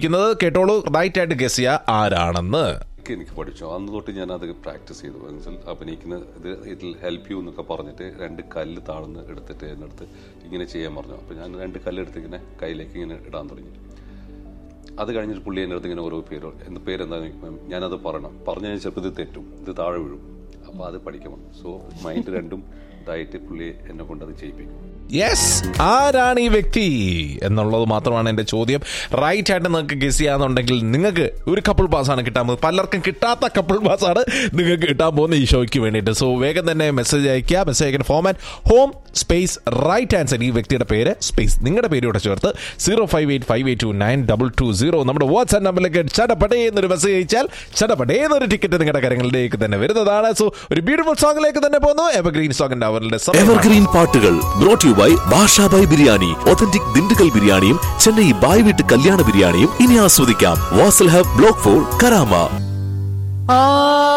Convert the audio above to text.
ചോദിക്കുന്നത് കേട്ടോളൂ റൈറ്റ് ആയിട്ട് ഗസ് ചെയ്യുക ആരാണെന്ന് ഒക്കെ എനിക്ക് പഠിച്ചു അന്ന് തൊട്ട് ഞാൻ അത് പ്രാക്ടീസ് ചെയ്തു എന്നുവെച്ചാൽ അഭിനയിക്കുന്ന ഇത് ഇതിൽ ഹെൽപ്പ് യു എന്നൊക്കെ പറഞ്ഞിട്ട് രണ്ട് കല്ല് താഴ്ന്ന് എടുത്തിട്ട് എന്നെടുത്ത് ഇങ്ങനെ ചെയ്യാൻ പറഞ്ഞു അപ്പോൾ ഞാൻ രണ്ട് കല്ലെടുത്ത് ഇങ്ങനെ കയ്യിലേക്ക് ഇങ്ങനെ ഇടാൻ തുടങ്ങി അത് കഴിഞ്ഞിട്ട് പുള്ളി എൻ്റെ അടുത്ത് ഇങ്ങനെ ഓരോ പേര് എന്ത് പേരെന്താണെന്ന് ചോദിക്കുമ്പോൾ ഞാനത് പറയണം പറഞ്ഞു കഴിഞ്ഞാൽ ചിലപ്പോൾ ഇത് തെറ്റും ഇത് താഴെ വീഴും അപ്പോൾ അത് പഠിക്കണം സോ മൈൻഡ് രണ്ടും ഇതായിട്ട് പുള്ളി എന്നെ കൊണ്ട് അത് ചെയ്യിപ്പിക്കും യെസ് ആരാണ് ഈ വ്യക്തി എന്നുള്ളത് മാത്രമാണ് എന്റെ ചോദ്യം റൈറ്റ് ആയിട്ട് നിങ്ങൾക്ക് ഗസ് ചെയ്യാന്നുണ്ടെങ്കിൽ നിങ്ങൾക്ക് ഒരു കപ്പിൾ പാസ് ആണ് കിട്ടാൻ പോകുന്നത് പലർക്കും കിട്ടാത്ത കപ്പിൾ പാസ് ആണ് നിങ്ങൾക്ക് കിട്ടാൻ പോകുന്ന ഈ ഷോയ്ക്ക് വേണ്ടിയിട്ട് സോ വേഗം തന്നെ മെസ്സേജ് അയക്കുക മെസ്സേജ് അയക്കുന്ന format home space right answer ഈ വ്യക്തിയുടെ പേര് സ്പേസ് നിങ്ങളുടെ പേര് ഇവിടെ ചേർത്ത് zero five eight five eight two nine double two zero നമ്മുടെ വാട്സ്ആപ്പ് നമ്പറിലേക്ക് ചടപടേ എന്നൊരു മെസ്സേജ് അയച്ചാൽ ചടപടേ എന്നൊരു ടിക്കറ്റ് നിങ്ങളുടെ കാര്യങ്ങളിലേക്ക് തന്നെ വരുന്നതാണ് സോ ഒരു ബ്യൂട്ടിഫുൾ സോങ്ങിലേക്ക് തന്നെ പോകുന്നു എവർഗ്രീൻ സോങ്ങിന്റെ അവരുടെ സമയം എവർഗ്രീൻ പാട്ടുകൾ brought you by Basha Bhai biryani authentic Dindigul ബിരിയാണിയും ചെന്നൈ ബായ് വീട്ട് കല്യാണ ബിരിയാണിയും ഇനി ആസ്വദിക്കാം Vasal hub block four Karama ആ